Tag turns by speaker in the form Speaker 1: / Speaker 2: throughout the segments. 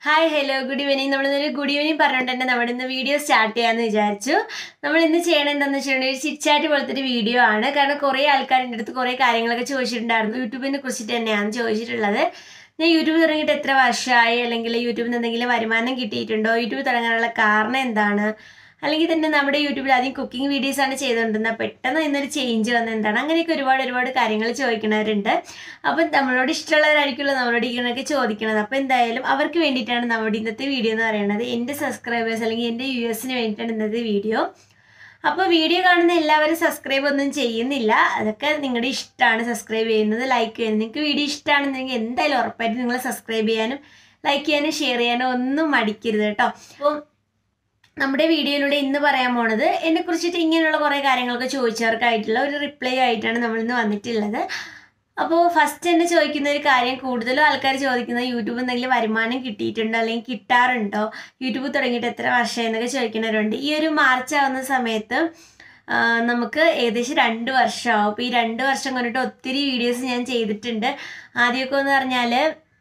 Speaker 1: hi hello good evening നമ്മൾ ഇന്നൊരു good evening പറഞ്ഞുകൊണ്ട് തന്നെ നമ്മൾ ഇന്ന് വീഡിയോ സ്റ്റാർട്ട് ചെയ്യാമെന്ന് വിചാരിച്ചു നമ്മൾ ഇന്ന് ചെയ്യണത് എന്താണെന്ന് വെച്ചിട്ടുണ്ടെങ്കിൽ ഒരു ചിറ്റാറ്റ് പോലത്തെ ഒരു വീഡിയോ ആണ് കാരണം കുറേ ആൾക്കാരുടെ അടുത്ത് കുറേ കാര്യങ്ങളൊക്കെ ചോദിച്ചിട്ടുണ്ടായിരുന്നു യൂട്യൂബിനെ കുറിച്ചിട്ട് തന്നെയാണ് ചോദിച്ചിട്ടുള്ളത് ഞാൻ യൂട്യൂബ് തുടങ്ങിയിട്ട് എത്ര വർഷമായി അല്ലെങ്കിൽ യൂട്യൂബിൽ നിന്ന് എന്തെങ്കിലും വരുമാനം കിട്ടിയിട്ടുണ്ടോ യൂട്യൂബ് തുടങ്ങാനുള്ള കാരണം എന്താണ് അല്ലെങ്കിൽ തന്നെ നമ്മുടെ യൂട്യൂബിൽ ആദ്യം കുക്കിംഗ് വീഡിയോസ് ആണ് ചെയ്തുകൊണ്ടിരുന്നത് പെട്ടെന്ന് ഇന്നൊരു ചേഞ്ച് വന്നത് എന്താണ് അങ്ങനെയൊക്കെ ഒരുപാട് ഒരുപാട് കാര്യങ്ങൾ ചോദിക്കുന്നവരുണ്ട് അപ്പം നമ്മളോട് ഇഷ്ടമുള്ളവരായിരിക്കുമല്ലോ നമ്മളോട് ഇങ്ങനെയൊക്കെ ചോദിക്കണത് അപ്പോൾ എന്തായാലും അവർക്ക് വേണ്ടിയിട്ടാണ് നമ്മുടെ ഇന്നത്തെ വീഡിയോ എന്ന് പറയുന്നത് എൻ്റെ സബ്സ്ക്രൈബേഴ്സ് അല്ലെങ്കിൽ എൻ്റെ വ്യൂവേഴ്സിന് വേണ്ടിയിട്ടാണ് ഇന്നത്തെ വീഡിയോ അപ്പോൾ വീഡിയോ കാണുന്ന എല്ലാവരും സബ്സ്ക്രൈബ് ഒന്നും ചെയ്യുന്നില്ല അതൊക്കെ നിങ്ങളുടെ ഇഷ്ടമാണ് സബ്സ്ക്രൈബ് ചെയ്യുന്നത് ലൈക്ക് ചെയ്യുന്നത് നിങ്ങൾക്ക് വീഡിയോ ഇഷ്ടമാണെന്നുണ്ടെങ്കിൽ എന്തായാലും ഉറപ്പായിട്ട് നിങ്ങൾ സബ്സ്ക്രൈബ് ചെയ്യാനും ലൈക്ക് ചെയ്യാനും ഷെയർ ചെയ്യാനും ഒന്നും മടിക്കരുത് കേട്ടോ അപ്പോൾ നമ്മുടെ വീഡിയോയിലൂടെ ഇന്ന് പറയാൻ പോണത് എന്നെ കുറിച്ചിട്ട് ഇങ്ങനെയുള്ള കുറേ കാര്യങ്ങളൊക്കെ ചോദിച്ചവർക്കായിട്ടുള്ള ഒരു റിപ്ലൈ ആയിട്ടാണ് നമ്മൾ ഇന്ന് വന്നിട്ടുള്ളത് അപ്പോൾ ഫസ്റ്റ് തന്നെ ചോദിക്കുന്ന ഒരു കാര്യം കൂടുതലും ആൾക്കാർ ചോദിക്കുന്നത് യൂട്യൂബ് എന്തെങ്കിലും വരുമാനം കിട്ടിയിട്ടുണ്ടോ അല്ലെങ്കിൽ കിട്ടാറുണ്ടോ യൂട്യൂബ് തുടങ്ങിയിട്ട് എത്ര വർഷം എന്നൊക്കെ ചോദിക്കുന്നവരുണ്ട് ഈ ഒരു മാർച്ച് ആവുന്ന സമയത്ത് ആ, നമുക്ക് ഏകദേശം രണ്ട് വർഷമാവും അപ്പോൾ ഈ രണ്ട് വർഷം കൊണ്ടിട്ട് ഒത്തിരി വീഡിയോസ് ഞാൻ ചെയ്തിട്ടുണ്ട് ആദ്യമൊക്കെ എന്ന് പറഞ്ഞാൽ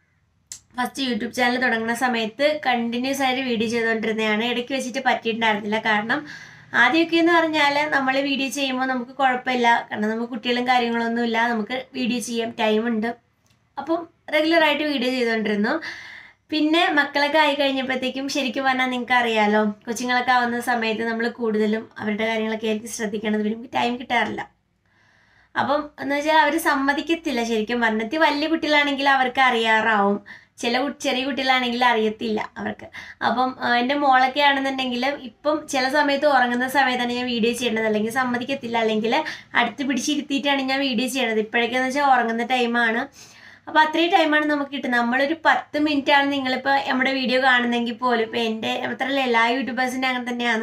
Speaker 1: ഫസ്റ്റ് യൂട്യൂബ് ചാനൽ തുടങ്ങുന്ന സമയത്ത് കണ്ടിന്യൂസ് ആയിട്ട് വീഡിയോ ചെയ്തുകൊണ്ടിരുന്നതാണ് ഇടയ്ക്ക് വെച്ചിട്ട് പറ്റിയിട്ടുണ്ടായിരുന്നില്ല കാരണം ആദ്യമൊക്കെ എന്ന് പറഞ്ഞാൽ നമ്മൾ വീഡിയോ ചെയ്യുമ്പോൾ നമുക്ക് കുഴപ്പമില്ല കാരണം നമുക്ക് കുട്ടികളും കാര്യങ്ങളൊന്നും ഇല്ല നമുക്ക് വീഡിയോ ചെയ്യാം ടൈമുണ്ട് അപ്പം റെഗുലറായിട്ട് വീഡിയോ ചെയ്തുകൊണ്ടിരുന്നു പിന്നെ മക്കളൊക്കെ ആയി കഴിഞ്ഞപ്പോഴത്തേക്കും ശരിക്കും പറഞ്ഞാൽ നിങ്ങൾക്ക് അറിയാലോ കൊച്ചുങ്ങളൊക്കെ ആവുന്ന സമയത്ത് നമ്മൾ കൂടുതലും അവരുടെ കാര്യങ്ങളൊക്കെ ആയിരിക്കും ശ്രദ്ധിക്കേണ്ടത് പിന്നെ നമുക്ക് ടൈം കിട്ടാറില്ല അപ്പം എന്ന് വെച്ചാൽ അവർ സമ്മതിക്കത്തില്ല ശരിക്കും പറഞ്ഞിട്ട് വലിയ കുട്ടികളാണെങ്കിൽ അവർക്ക് അറിയാറാവും ചില കു- ചെറിയ കുട്ടികളാണെങ്കിൽ അറിയത്തില്ല അവർക്ക് അപ്പം ആ, എൻ്റെ മോളൊക്കെ ആണെന്നുണ്ടെങ്കിൽ ഇപ്പം ചില സമയത്ത് ഉറങ്ങുന്ന സമയത്താണ് ഞാൻ വീഡിയോ ചെയ്യേണ്ടത് അല്ലെങ്കിൽ സമ്മതിക്കത്തില്ല അല്ലെങ്കിൽ അടുത്ത് പിടിച്ചിരുത്തിയിട്ടാണ് ഞാൻ വീഡിയോ ചെയ്യണത് ഇപ്പോഴൊക്കെയെന്ന് വെച്ചാൽ ഉറങ്ങുന്ന ടൈമാണ് അപ്പോൾ അത്രയും ടൈമാണ് നമുക്ക് കിട്ടുന്നത് നമ്മളൊരു പത്ത് മിനിറ്റ് ആണ് നിങ്ങളിപ്പോൾ നമ്മുടെ വീഡിയോ കാണുന്നെങ്കിൽ പോലും ഇപ്പോൾ എൻ്റെ മാത്രമല്ല എല്ലാ യൂട്യൂബേഴ്സിൻ്റെ അങ്ങനെ തന്നെയാണ്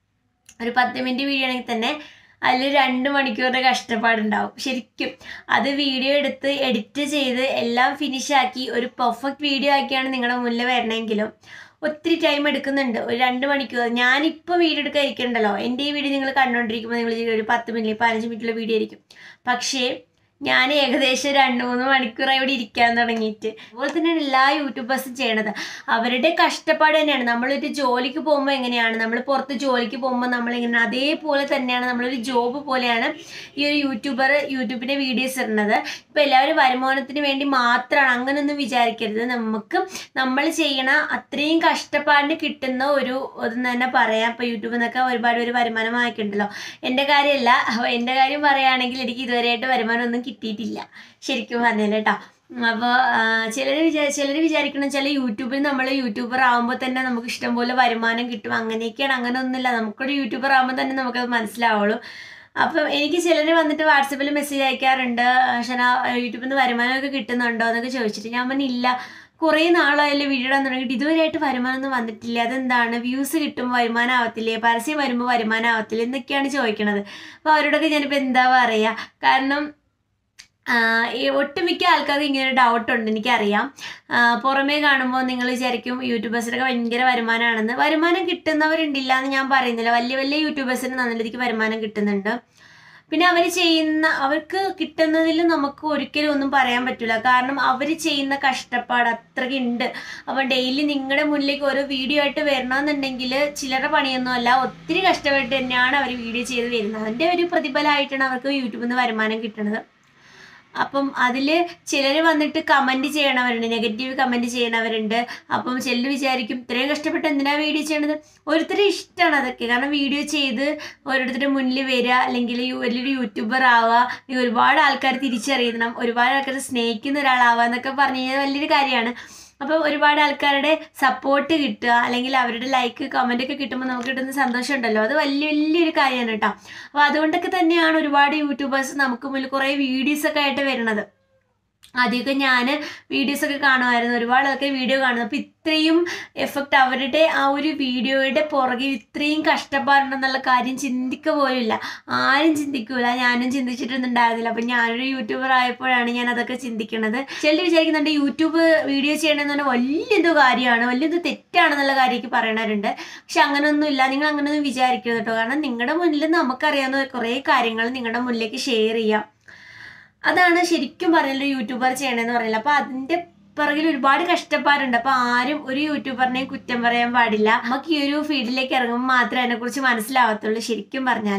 Speaker 1: ഒരു പത്ത് മിനിറ്റ് വീഡിയോ ആണെങ്കിൽ തന്നെ അതിൽ രണ്ട് മണിക്കൂറിൻ്റെ കഷ്ടപ്പാടുണ്ടാവും ശരിക്കും അത് വീഡിയോ എടുത്ത് എഡിറ്റ് ചെയ്ത് എല്ലാം ഫിനിഷാക്കി ഒരു പെർഫെക്റ്റ് വീഡിയോ ആക്കിയാണ് നിങ്ങളുടെ മുന്നിൽ വരണമെങ്കിലും ഒത്തിരി ടൈം എടുക്കുന്നുണ്ട് ഒരു രണ്ട് മണിക്കൂർ ഞാനിപ്പോൾ വീഡിയോ എടുക്കാൻ ഇരിക്കണ്ടല്ലോ എൻ്റെ ഈ വീഡിയോ നിങ്ങൾ കണ്ടുകൊണ്ടിരിക്കുമ്പോൾ നിങ്ങൾ വിചാരിക്കും ഒരു പത്ത് മിനിറ്റ് പതിനഞ്ച് മിനിറ്റുള്ള വീഡിയോ ആയിരിക്കും പക്ഷേ ഞാൻ ഏകദേശം രണ്ട് മൂന്ന് മണിക്കൂറായി ഇവിടെ ഇരിക്കാൻ തുടങ്ങിയിട്ട് അതുപോലെ തന്നെയാണ് എല്ലാ യൂട്യൂബേഴ്സും ചെയ്യണത് അവരുടെ കഷ്ടപ്പാട് തന്നെയാണ് നമ്മളൊരു ജോലിക്ക് പോകുമ്പോൾ എങ്ങനെയാണ് നമ്മൾ പുറത്ത് ജോലിക്ക് പോകുമ്പോൾ നമ്മളിങ്ങനെ അതേപോലെ തന്നെയാണ് നമ്മളൊരു ജോബ് പോലെയാണ് ഈ ഒരു യൂട്യൂബർ യൂട്യൂബിൻ്റെ വീഡിയോസ് ഇടുന്നത് ഇപ്പോൾ എല്ലാവരും വരുമാനത്തിന് വേണ്ടി മാത്രമാണ് അങ്ങനെയൊന്നും വിചാരിക്കരുത് നമുക്ക് നമ്മൾ ചെയ്യണ അത്രയും കഷ്ടപ്പാടിന് കിട്ടുന്ന ഒരു ഇതെന്ന് തന്നെ പറയാം ഇപ്പോൾ യൂട്യൂബിൽ നിന്നൊക്കെ ഒരുപാട് ഒരു വരുമാനം വാങ്ങിക്കുന്നുണ്ടല്ലോ എൻ്റെ കാര്യമല്ല അപ്പോൾ എൻ്റെ കാര്യം പറയുകയാണെങ്കിൽ എനിക്ക് ഇതുവരെയായിട്ട് വരുമാനമൊന്നും കിട്ടിയിട്ടില്ല ശരിക്കും പറഞ്ഞാൽ കേട്ടോ അപ്പോൾ ചിലർ വിചാരി ചിലർ വിചാരിക്കണം ചില യൂട്യൂബിൽ നമ്മൾ യൂട്യൂബർ ആകുമ്പോൾ തന്നെ നമുക്ക് ഇഷ്ടംപോലെ വരുമാനം കിട്ടും അങ്ങനെയൊക്കെയാണ് അങ്ങനെ ഒന്നുമില്ല നമുക്കൊരു യൂട്യൂബർ ആകുമ്പോൾ തന്നെ നമുക്കത് മനസ്സിലാവുള്ളൂ അപ്പം എനിക്ക് ചിലർ വന്നിട്ട് വാട്സപ്പിൽ മെസ്സേജ് അയക്കാറുണ്ട് ഷന യൂട്യൂബിൽ നിന്ന് വരുമാനമൊക്കെ കിട്ടുന്നുണ്ടോ എന്നൊക്കെ ചോദിച്ചിട്ട് ഞാൻ പറഞ്ഞില്ല കുറേ നാളായാലും വീഡിയോ ഇടാൻ തുടങ്ങിയിട്ട് ഇതുവരെയായിട്ട് വരുമാനമൊന്നും വന്നിട്ടില്ല അതെന്താണ് വ്യൂസ് കിട്ടും വരുമാനം ആവത്തില്ലേ പരസ്യം വരുമ്പോൾ വരുമാനം ആവത്തില്ല എന്നൊക്കെയാണ് ചോദിക്കണത് അപ്പോൾ അവരോടൊക്കെ ഞാനിപ്പോൾ എന്താ പറയുക കാരണം ആഹ് ഈ ഒട്ടുമിക്ക ആൾക്കാർക്ക് ഇങ്ങനെ ഒരു ഡൗട്ട് ഉണ്ട് എനിക്കറിയാം ആഹ് പുറമേ കാണുമ്പോൾ നിങ്ങൾ വിചാരിക്കും യൂട്യൂബേഴ്സിനൊക്കെ ഭയങ്കര വരുമാനമാണെന്ന് വരുമാനം കിട്ടുന്നവരുണ്ടില്ല എന്ന് ഞാൻ പറയുന്നില്ല വലിയ വലിയ യൂട്യൂബേഴ്സിന് നല്ല രീതിക്ക് വരുമാനം കിട്ടുന്നുണ്ട് പിന്നെ അവർ ചെയ്യുന്ന അവർക്ക് കിട്ടുന്നതിൽ നമുക്ക് ഒരിക്കലും ഒന്നും പറയാൻ പറ്റില്ല കാരണം അവർ ചെയ്യുന്ന കഷ്ടപ്പാട് അത്രയ്ക്ക് ഉണ്ട് അപ്പം ഡെയിലി നിങ്ങളുടെ മുന്നിലേക്ക് ഓരോ വീഡിയോ ആയിട്ട് വരണമെന്നുണ്ടെങ്കിൽ ചിലരുടെ പണിയൊന്നും അല്ല ഒത്തിരി കഷ്ടപ്പെട്ട് തന്നെയാണ് അവർ വീഡിയോ ചെയ്ത് വരുന്നത് അതിൻ്റെ ഒരു പ്രതിഫലമായിട്ടാണ് അവർക്ക് യൂട്യൂബിൽ നിന്ന് വരുമാനം കിട്ടുന്നത് അപ്പം അതിൽ ചിലർ വന്നിട്ട് കമൻറ്റ് ചെയ്യണവരുണ്ട് നെഗറ്റീവ് കമൻറ്റ് ചെയ്യണവരുണ്ട് അപ്പം ചിലർ വിചാരിക്കും ഇത്രയും കഷ്ടപ്പെട്ട് എന്തിനാണ് വീഡിയോ ചെയ്യണത് ഓരോരുത്തരും ഇഷ്ടമാണ് അതൊക്കെ കാരണം വീഡിയോ ചെയ്ത് ഓരോരുത്തരുടെ മുന്നിൽ വരിക അല്ലെങ്കിൽ യു- വലിയൊരു യൂട്യൂബർ ആവുക അല്ലെങ്കിൽ ഒരുപാട് ആൾക്കാർ തിരിച്ചറിയണം ഒരുപാട് ആൾക്കാർ സ്നേഹിക്കുന്ന ഒരാളാവുക എന്നൊക്കെ പറഞ്ഞു കഴിഞ്ഞാൽ വലിയൊരു കാര്യമാണ് അപ്പോൾ ഒരുപാട് ആൾക്കാരുടെ സപ്പോർട്ട് കിട്ടുക അല്ലെങ്കിൽ അവരുടെ ലൈക്ക് കമൻ്റ് ഒക്കെ കിട്ടുമ്പോൾ നമുക്ക് കിട്ടുന്ന സന്തോഷം ഉണ്ടല്ലോ അത് വലിയ വലിയൊരു കാര്യമാണ് കേട്ടോ അപ്പോൾ അതുകൊണ്ടൊക്കെ തന്നെയാണ് ഒരുപാട് യൂട്യൂബേഴ്സ് നമുക്ക് മുന്നിൽ കുറേ വീഡിയോസ് ഒക്കെ ആയിട്ട് വരുന്നത് ആദ്യമൊക്കെ ഞാൻ വീഡിയോസൊക്കെ കാണുമായിരുന്നു ഒരുപാട് ആൾക്കാർ വീഡിയോ കാണുന്നു അപ്പോൾ ഇത്രയും എഫക്റ്റ് അവരുടെ ആ ഒരു വീഡിയോയുടെ പുറകിൽ ഇത്രയും കഷ്ടപ്പാടുണ്ടെന്നുള്ള കാര്യം ചിന്തിക്കുക പോലുമില്ല ആരും ചിന്തിക്കൂല ഞാനും ചിന്തിച്ചിട്ടൊന്നുണ്ടായിരുന്നില്ല അപ്പം ഞാനൊരു യൂട്യൂബർ ആയപ്പോഴാണ് ഞാൻ അതൊക്കെ ചിന്തിക്കുന്നത് ചിലർ വിചാരിക്കുന്നുണ്ട് യൂട്യൂബ് വീഡിയോ ചെയ്യണമെന്ന് പറഞ്ഞാൽ വലിയെന്തോ കാര്യമാണ് വലിയെന്തോ തെറ്റാണെന്നുള്ള കാര്യമൊക്കെ പറയണവരുണ്ട് പക്ഷെ അങ്ങനെയൊന്നുമില്ല നിങ്ങൾ അങ്ങനെയൊന്നും വിചാരിക്കരുത് കേട്ടോ കാരണം നിങ്ങളുടെ മുന്നിൽ നമുക്കറിയാവുന്ന കുറേ കാര്യങ്ങൾ നിങ്ങളുടെ മുന്നിലേക്ക് ഷെയർ ചെയ്യാം അതാണ് ശരിക്കും പറഞ്ഞാൽ യൂട്യൂബർ ചെയ്യണമെന്ന് പറയില്ല അപ്പോൾ അതിൻ്റെ പിറകിൽ ഒരുപാട് കഷ്ടപ്പാടുണ്ട് അപ്പോൾ ആരും ഒരു യൂട്യൂബറിനെയും കുറ്റം പറയാൻ പാടില്ല നമുക്ക് ഈ ഒരു ഫീൽഡിലേക്ക് ഇറങ്ങുമ്പോൾ മാത്രമേ അതിനെക്കുറിച്ച് മനസ്സിലാവത്തുള്ളൂ ശരിക്കും പറഞ്ഞാൽ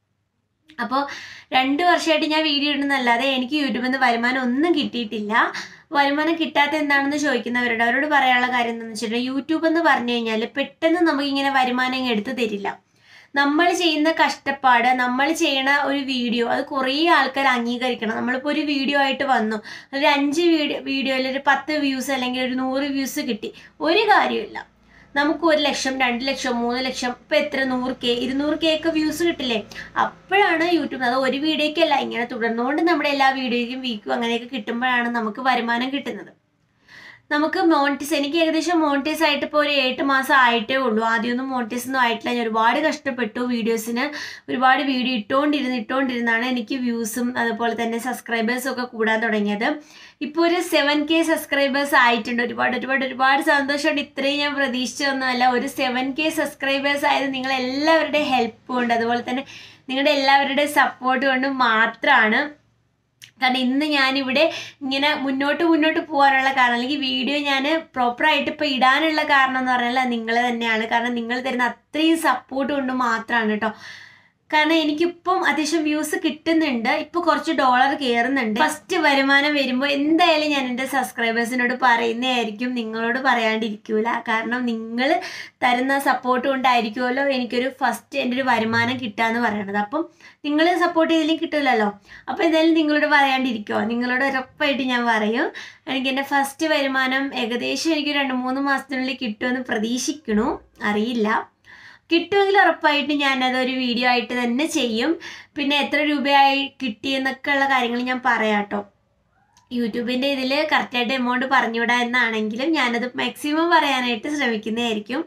Speaker 1: അപ്പോൾ രണ്ട് വർഷമായിട്ട് ഞാൻ വീഡിയോ ഇടുന്നതല്ലാതെ എനിക്ക് യൂട്യൂബിൽ നിന്ന് വരുമാനം ഒന്നും കിട്ടിയിട്ടില്ല വരുമാനം കിട്ടാത്ത എന്താണെന്ന് ചോദിക്കുന്നവരോട് അവരോട് പറയാനുള്ള കാര്യം എന്താണെന്ന് വെച്ചിട്ടുണ്ടെങ്കിൽ യൂട്യൂബ് എന്ന് പറഞ്ഞു കഴിഞ്ഞാൽ പെട്ടെന്ന് നമുക്കിങ്ങനെ വരുമാനം ഇങ്ങ് എടുത്ത് തരില്ല നമ്മൾ ചെയ്യുന്ന കഷ്ടപ്പാട് നമ്മൾ ചെയ്യണ ഒരു വീഡിയോ അത് കുറേ ആൾക്കാർ അംഗീകരിക്കണം നമ്മളിപ്പോൾ ഒരു വീഡിയോ ആയിട്ട് വന്നു ഒരു അഞ്ച് വീഡിയോ വീഡിയോയിൽ ഒരു പത്ത് വ്യൂസ് അല്ലെങ്കിൽ ഒരു നൂറ് വ്യൂസ് കിട്ടി ഒരു കാര്യമില്ല നമുക്ക് ഒരു ലക്ഷം രണ്ട് ലക്ഷം മൂന്ന് ലക്ഷം ഇപ്പം എത്ര നൂറ് കെ ഇരുന്നൂറ് കെ ഒക്കെ വ്യൂസ് കിട്ടില്ലേ അപ്പോഴാണ് യൂട്യൂബ് അത് ഒരു വീഡിയോയ്ക്കല്ല ഇങ്ങനെ തുടർന്നുകൊണ്ട് നമ്മുടെ എല്ലാ വീഡിയോയ്ക്കും വീക്കും അങ്ങനെയൊക്കെ കിട്ടുമ്പോഴാണ് നമുക്ക് വരുമാനം കിട്ടുന്നത് നമുക്ക് മോണിറ്റൈസ് എനിക്ക് ഏകദേശം മോണിറ്റൈസ് ആയിട്ട് ഇപ്പോൾ ഒരു എട്ട് മാസം ആയിട്ടേ ഉള്ളൂ ആദ്യമൊന്നും മോണിറ്റൈസ് ഒന്നും ആയിട്ടില്ല ഞാൻ ഒരുപാട് കഷ്ടപ്പെട്ടു വീഡിയോസിന് ഒരുപാട് വീഡിയോ ഇട്ടുകൊണ്ടിരുന്ന് ഇട്ടുകൊണ്ടിരുന്നാണ് എനിക്ക് വ്യൂസും അതുപോലെ തന്നെ സബ്സ്ക്രൈബേഴ്സും ഒക്കെ കൂടാൻ തുടങ്ങിയത് ഇപ്പോൾ ഒരു സെവൻ കെ സബ്സ്ക്രൈബേഴ്സ് ആയിട്ടുണ്ട് ഒരുപാട് ഒരുപാട് ഒരുപാട് സന്തോഷമുണ്ട് ഇത്രയും ഞാൻ പ്രതീക്ഷിച്ചതൊന്നുമല്ല ഒരു സെവൻ കെ സബ്സ്ക്രൈബേഴ്സ് ആയത് നിങ്ങൾ എല്ലാവരുടെയും ഹെൽപ്പ് കൊണ്ട് അതുപോലെ തന്നെ നിങ്ങളുടെ എല്ലാവരുടെയും സപ്പോർട്ട് കൊണ്ട് മാത്രമാണ് കാരണം ഇന്ന് ഞാനിവിടെ ഇങ്ങനെ മുന്നോട്ട് മുന്നോട്ട് പോകാനുള്ള കാരണം അല്ലെങ്കിൽ വീഡിയോ ഞാൻ പ്രോപ്പറായിട്ട് ഇപ്പോൾ ഇടാനുള്ള കാരണം എന്ന് പറഞ്ഞാൽ നിങ്ങൾ തന്നെയാണ് കാരണം നിങ്ങൾ തരുന്ന അത്രയും സപ്പോർട്ട് കൊണ്ട് മാത്രമാണ് കേട്ടോ കാരണം എനിക്കിപ്പം അത്യാവശ്യം വ്യൂസ് കിട്ടുന്നുണ്ട് ഇപ്പോൾ കുറച്ച് ഡോളർ കയറുന്നുണ്ട് ഫസ്റ്റ് വരുമാനം വരുമ്പോൾ എന്തായാലും ഞാൻ എൻ്റെ സബ്സ്ക്രൈബേഴ്സിനോട് പറയുന്നതായിരിക്കും നിങ്ങളോട് പറയാണ്ടിരിക്കൂല കാരണം നിങ്ങൾ തരുന്ന സപ്പോർട്ട് കൊണ്ടായിരിക്കുമല്ലോ എനിക്കൊരു ഫസ്റ്റ് എൻ്റെ ഒരു വരുമാനം കിട്ടുക പറയണത് അപ്പം നിങ്ങൾ സപ്പോർട്ട് ചെയ്തില്ലെങ്കിൽ കിട്ടില്ലല്ലോ അപ്പോൾ എന്തായാലും നിങ്ങളോട് പറയാണ്ടിരിക്കുമോ നിങ്ങളോട് ഉറപ്പായിട്ട് ഞാൻ പറയും എനിക്ക് എൻ്റെ ഫസ്റ്റ് വരുമാനം ഏകദേശം എനിക്ക് രണ്ട് മൂന്ന് മാസത്തിനുള്ളിൽ കിട്ടുമെന്ന് പ്രതീക്ഷിക്കണു അറിയില്ല കിട്ടുമെങ്കിൽ ഉറപ്പായിട്ട് ഞാനത് ഒരു വീഡിയോ ആയിട്ട് തന്നെ ചെയ്യും പിന്നെ എത്ര രൂപയായി കിട്ടിയെന്നൊക്കെ ഉള്ള കാര്യങ്ങൾ ഞാൻ പറയാം കേട്ടോ യൂട്യൂബിൻ്റെ ഇതിൽ കറക്റ്റായിട്ട് എമൗണ്ട് പറഞ്ഞുവിടാ എന്നാണെങ്കിലും ഞാനത് മാക്സിമം പറയാനായിട്ട് ശ്രമിക്കുന്നതായിരിക്കും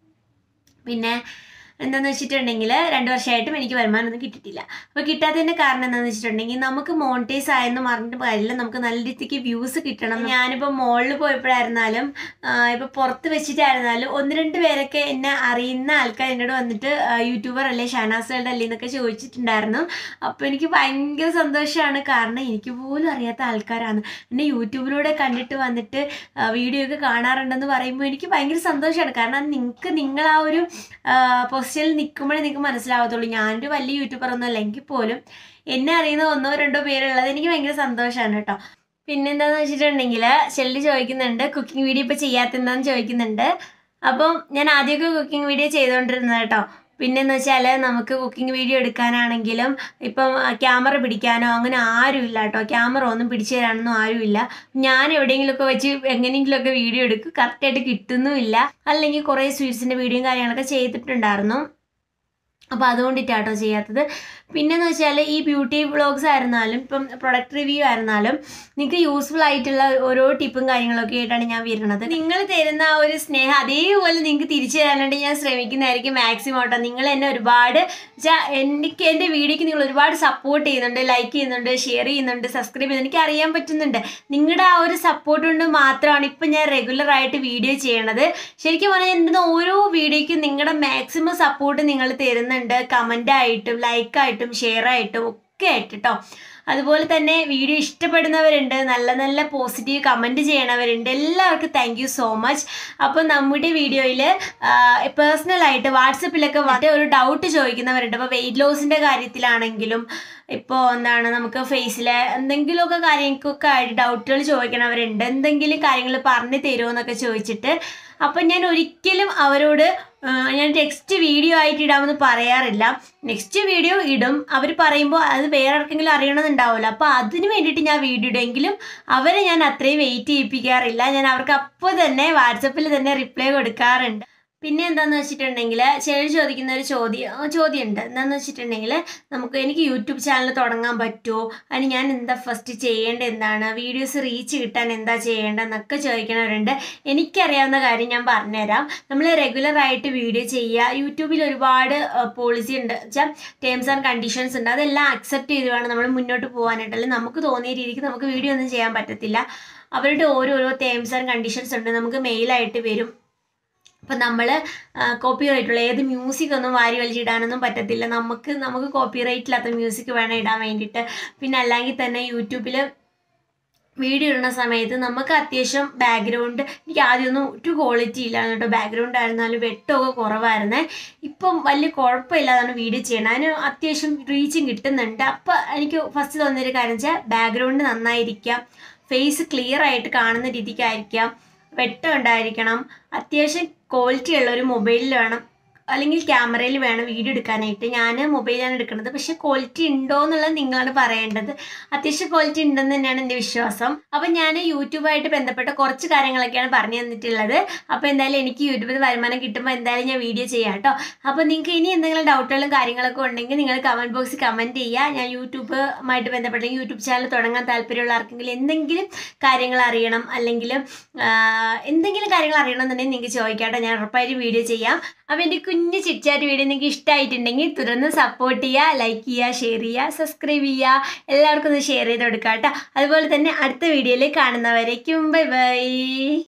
Speaker 1: പിന്നെ എന്താണെന്ന് വെച്ചിട്ടുണ്ടെങ്കിൽ രണ്ട് വർഷമായിട്ടും എനിക്ക് വരുമാനമൊന്നും കിട്ടിയിട്ടില്ല അപ്പോൾ കിട്ടാത്തതിൻ്റെ കാരണം എന്താണെന്ന് വെച്ചിട്ടുണ്ടെങ്കിൽ നമുക്ക് മോണിറ്റൈസ് ആയെന്ന് പറഞ്ഞിട്ട് കാര്യമില്ല നമുക്ക് നല്ല രീതിക്ക് വ്യൂസ് കിട്ടണം ഞാനിപ്പോൾ മോളിൽ പോയപ്പോഴായിരുന്നാലും ഇപ്പോൾ പുറത്ത് വെച്ചിട്ടായിരുന്നാലും ഒന്ന് രണ്ട് പേരൊക്കെ എന്നെ അറിയുന്ന ആൾക്കാർ എന്നോട് വന്നിട്ട് യൂട്യൂബർ അല്ലേ ഷാനാസുകളുടെ അല്ലേ എന്നൊക്കെ ചോദിച്ചിട്ടുണ്ടായിരുന്നു അപ്പോൾ എനിക്ക് ഭയങ്കര സന്തോഷമാണ് കാരണം എനിക്ക് പോലും അറിയാത്ത ആൾക്കാരാണ് എന്നെ യൂട്യൂബിലൂടെ കണ്ടിട്ട് വന്നിട്ട് വീഡിയോ ഒക്കെ കാണാറുണ്ടെന്ന് പറയുമ്പോൾ എനിക്ക് ഭയങ്കര സന്തോഷമാണ് കാരണം നിങ്ങൾക്ക് നിങ്ങൾ ആ ഒരു പൊസിഷനിൽ നിൽക്കുമ്പോഴേ നിങ്ങൾക്ക് മനസ്സിലാവത്തുള്ളൂ ഞാനൊരു വലിയ യൂട്യൂബർ ഒന്നും അല്ലെങ്കിൽ പോലും എന്നെ അറിയുന്ന ഒന്നോ രണ്ടോ പേരുള്ളത് എനിക്ക് ഭയങ്കര സന്തോഷമാണ് കേട്ടോ പിന്നെന്താന്ന് വെച്ചിട്ടുണ്ടെങ്കിൽ ചെല്ലി ചോദിക്കുന്നുണ്ട് കുക്കിംഗ് വീഡിയോ ഇപ്പോൾ ചെയ്യാത്തെന്താന്ന് ചോദിക്കുന്നുണ്ട് അപ്പം ഞാൻ ആദ്യമൊക്കെ കുക്കിംഗ് വീഡിയോ ചെയ്തുകൊണ്ടിരുന്നത് കേട്ടോ പിന്നെന്ന് വെച്ചാൽ നമുക്ക് കുക്കിംഗ് വീഡിയോ എടുക്കാനാണെങ്കിലും ഇപ്പം ക്യാമറ പിടിക്കാനോ അങ്ങനെ ആരുമില്ല കേട്ടോ ക്യാമറ ഒന്നും പിടിച്ചു തരാനൊന്നും ആരുമില്ല ഞാൻ എവിടെയെങ്കിലുമൊക്കെ വെച്ച് എങ്ങനെയെങ്കിലുമൊക്കെ വീഡിയോ എടുക്കും കറക്റ്റായിട്ട് കിട്ടുന്നുമില്ല അല്ലെങ്കിൽ കുറേ സ്വീറ്റ്സിൻ്റെ വീഡിയോയും കാര്യങ്ങളൊക്കെ ചെയ്തിട്ടുണ്ടായിരുന്നു അപ്പോൾ അതുകൊണ്ടിട്ടാട്ടോ ചെയ്യാത്തത് പിന്നെന്ന് വെച്ചാൽ ഈ ബ്യൂട്ടി വ്ളോഗ്സ് ആയിരുന്നാലും ഇപ്പം പ്രൊഡക്റ്റ് റിവ്യൂ ആയിരുന്നാലും നിങ്ങൾക്ക് യൂസ്ഫുൾ ആയിട്ടുള്ള ഓരോ ടിപ്പും കാര്യങ്ങളൊക്കെ ആയിട്ടാണ് ഞാൻ വരുന്നത് നിങ്ങൾ തരുന്ന ആ ഒരു സ്നേഹം അതേപോലെ നിങ്ങൾക്ക് തിരിച്ചു തരാനായിട്ട് ഞാൻ ശ്രമിക്കുന്നതായിരിക്കും മാക്സിമം കേട്ടോ നിങ്ങൾ എന്നെ ഒരുപാട് വെച്ചാൽ എനിക്ക് എൻ്റെ വീഡിയോക്ക് നിങ്ങൾ ഒരുപാട് സപ്പോർട്ട് ചെയ്യുന്നുണ്ട് ലൈക്ക് ചെയ്യുന്നുണ്ട് ഷെയർ ചെയ്യുന്നുണ്ട് സബ്സ്ക്രൈബ് ചെയ്യുന്നുണ്ട് എനിക്ക് അറിയാൻ പറ്റുന്നുണ്ട് നിങ്ങളുടെ ആ ഒരു സപ്പോർട്ട് കൊണ്ട് മാത്രമാണ് ഇപ്പം ഞാൻ റെഗുലർ ആയിട്ട് വീഡിയോ ചെയ്യണത് ശരിക്കും പറഞ്ഞാൽ എൻ്റെ ഓരോ വീഡിയോയ്ക്കും നിങ്ങളുടെ മാക്സിമം സപ്പോർട്ട് നിങ്ങൾ തരുന്നുണ്ട് കമൻ്റ് ആയിട്ടും ലൈക്കായിട്ടും ഷെയർ ആയിട്ടും ഒക്കെ ആയിട്ട് കേട്ടോ അതുപോലെ തന്നെ വീഡിയോ ഇഷ്ടപ്പെടുന്നവരുണ്ട് നല്ല നല്ല പോസിറ്റീവ് കമൻറ്റ് ചെയ്യണവരുണ്ട് എല്ലാവർക്കും താങ്ക് യു സോ മച്ച് അപ്പോൾ നമ്മുടെ വീഡിയോയിൽ പേഴ്സണലായിട്ട് വാട്സപ്പിലൊക്കെ വന്നിട്ട് ഒരു ഡൗട്ട് ചോദിക്കുന്നവരുണ്ട് അപ്പോൾ വെയിറ്റ് ലോസിൻ്റെ കാര്യത്തിലാണെങ്കിലും ഇപ്പോൾ എന്താണ് നമുക്ക് ഫേസിലെ എന്തെങ്കിലുമൊക്കെ കാര്യങ്ങൾക്കൊക്കെ ആയിട്ട് ഡൗട്ടുകൾ ചോദിക്കണവരുണ്ട് എന്തെങ്കിലും കാര്യങ്ങൾ പറഞ്ഞു തരുമോ എന്നൊക്കെ ചോദിച്ചിട്ട് അപ്പം ഞാൻ ഒരിക്കലും അവരോട് ഞാൻ നെക്സ്റ്റ് വീഡിയോ ആയിട്ട് ഇടാമെന്ന് പറയാറില്ല നെക്സ്റ്റ് വീഡിയോ ഇടും അവർ പറയുമ്പോൾ അത് വേറെ ആർക്കെങ്കിലും അറിയണമെന്നുണ്ടാവില്ല അപ്പോൾ അതിന് വേണ്ടിയിട്ട് ഞാൻ വീഡിയോ ഇടുമെങ്കിലും അവരെ ഞാൻ അത്രയും വെയിറ്റ് ചെയ്യിപ്പിക്കാറില്ല ഞാൻ അവർക്ക് അപ്പോൾ തന്നെ വാട്സപ്പിൽ തന്നെ റിപ്ലൈ കൊടുക്കാറുണ്ട് പിന്നെ എന്താണെന്ന് വെച്ചിട്ടുണ്ടെങ്കിൽ ചിലർ ചോദിക്കുന്ന ഒരു ചോദ്യം ചോദ്യമുണ്ട് എന്താണെന്ന് വെച്ചിട്ടുണ്ടെങ്കിൽ നമുക്ക് എനിക്ക് യൂട്യൂബ് ചാനൽ തുടങ്ങാൻ പറ്റുമോ അതിന് ഞാൻ എന്താ ഫസ്റ്റ് ചെയ്യേണ്ടത് എന്താണ് വീഡിയോസ് റീച്ച് കിട്ടാൻ എന്താ ചെയ്യേണ്ടതെന്നൊക്കെ ചോദിക്കണവരുണ്ട് എനിക്കറിയാവുന്ന കാര്യം ഞാൻ പറഞ്ഞുതരാം നമ്മൾ റെഗുലർ ആയിട്ട് വീഡിയോ ചെയ്യുക യൂട്യൂബിൽ ഒരുപാട് പോളിസി ഉണ്ട് വെച്ചാൽ ടേംസ് ആൻഡ് കണ്ടീഷൻസ് ഉണ്ട് അതെല്ലാം അക്സെപ്റ്റ് ചെയ്ത് വേണം നമ്മൾ മുന്നോട്ട് പോകാനായിട്ട് അല്ലെങ്കിൽ നമുക്ക് തോന്നിയ രീതിക്ക് നമുക്ക് വീഡിയോ ഒന്നും ചെയ്യാൻ പറ്റത്തില്ല അവരുടെ ഓരോരോ ടേംസ് ആൻഡ് കണ്ടീഷൻസ് ഉണ്ട് നമുക്ക് മെയിലായിട്ട് വരും അപ്പം നമ്മൾ കോപ്പി റൈറ്റുള്ള ഏത് മ്യൂസിക് ഒന്നും വാരി വലിച്ചിടാനൊന്നും പറ്റത്തില്ല നമുക്ക് നമുക്ക് കോപ്പി റൈറ്റില്ലാത്ത മ്യൂസിക് വേണം ഇടാൻ വേണ്ടിയിട്ട് പിന്നെ അല്ലെങ്കിൽ തന്നെ യൂട്യൂബിൽ വീഡിയോ ഇടുന്ന സമയത്ത് നമുക്ക് അത്യാവശ്യം ബാക്ക്ഗ്രൗണ്ട് എനിക്ക് ആദ്യമൊന്നും ഒരു ക്വാളിറ്റി ഇല്ലായിരുന്നു കേട്ടോ ബാക്ക്ഗ്രൗണ്ട് ആയിരുന്നാലും വെട്ടമൊക്കെ കുറവായിരുന്നേ ഇപ്പം വലിയ കുഴപ്പമില്ലാതാണ് വീഡിയോ ചെയ്യണത് അതിന് അത്യാവശ്യം റീച്ചും കിട്ടുന്നുണ്ട് അപ്പം എനിക്ക് ഫസ്റ്റ് തോന്നിയൊരു കാര്യം വെച്ചാൽ ബാക്ക്ഗ്രൗണ്ട് നന്നായിരിക്കാം ഫേസ് ക്ലിയർ ആയിട്ട് കാണുന്ന രീതിക്കായിരിക്കാം വെട്ടം ഉണ്ടായിരിക്കണം അത്യാവശ്യം ക്വാളിറ്റി ഉള്ള ഒരു മൊബൈലിൽ വേണം അല്ലെങ്കിൽ ക്യാമറയിൽ വേണം വീഡിയോ എടുക്കാനായിട്ട് ഞാൻ മൊബൈലാണ് എടുക്കുന്നത് പക്ഷെ ക്വാളിറ്റി ഉണ്ടോ എന്നുള്ളത് നിങ്ങളാണ് പറയേണ്ടത് അത്യാവശ്യം ക്വാളിറ്റി ഉണ്ടെന്ന് തന്നെയാണ് എൻ്റെ വിശ്വാസം അപ്പം ഞാൻ യൂട്യൂബായിട്ട് ബന്ധപ്പെട്ട കുറച്ച് കാര്യങ്ങളൊക്കെയാണ് പറഞ്ഞു തന്നിട്ടുള്ളത് അപ്പോൾ എന്തായാലും എനിക്ക് യൂട്യൂബിൽ വരുമാനം കിട്ടുമ്പോൾ എന്തായാലും ഞാൻ വീഡിയോ ചെയ്യാം കേട്ടോ അപ്പോൾ നിങ്ങൾക്ക് ഇനി എന്തെങ്കിലും ഡൗട്ടുകളും കാര്യങ്ങളൊക്കെ ഉണ്ടെങ്കിൽ നിങ്ങൾ കമൻറ്റ് ബോക്സിൽ കമൻറ്റ് ചെയ്യുക ഞാൻ യൂട്യൂബുമായിട്ട് ബന്ധപ്പെട്ട യൂട്യൂബ് ചാനൽ തുടങ്ങാൻ താല്പര്യമുള്ള ആർക്കെങ്കിലും എന്തെങ്കിലും കാര്യങ്ങൾ അറിയണം അല്ലെങ്കിൽ എന്തെങ്കിലും കാര്യങ്ങൾ അറിയണമെന്നുണ്ടെങ്കിൽ നിങ്ങൾക്ക് ചോദിക്കാം കേട്ടോ ഞാൻ ഉറപ്പായിട്ടും വീഡിയോ ചെയ്യാം അപ്പോൾ എൻ്റെ കുഞ്ഞ് ചിറ്റാറ്റ് വീഡിയോ നിങ്ങൾക്ക് ഇഷ്ടമായിട്ടുണ്ടെങ്കിൽ തുടർന്ന് സപ്പോർട്ട് ചെയ്യുക ലൈക്ക് ചെയ്യുക ഷെയർ ചെയ്യുക സബ്സ്ക്രൈബ് ചെയ്യുക എല്ലാവർക്കും ഒന്ന് ഷെയർ ചെയ്ത് കൊടുക്കുക കേട്ടോ അതുപോലെ തന്നെ അടുത്ത വീഡിയോയിൽ കാണുന്നവരേക്കും ബൈ ബൈ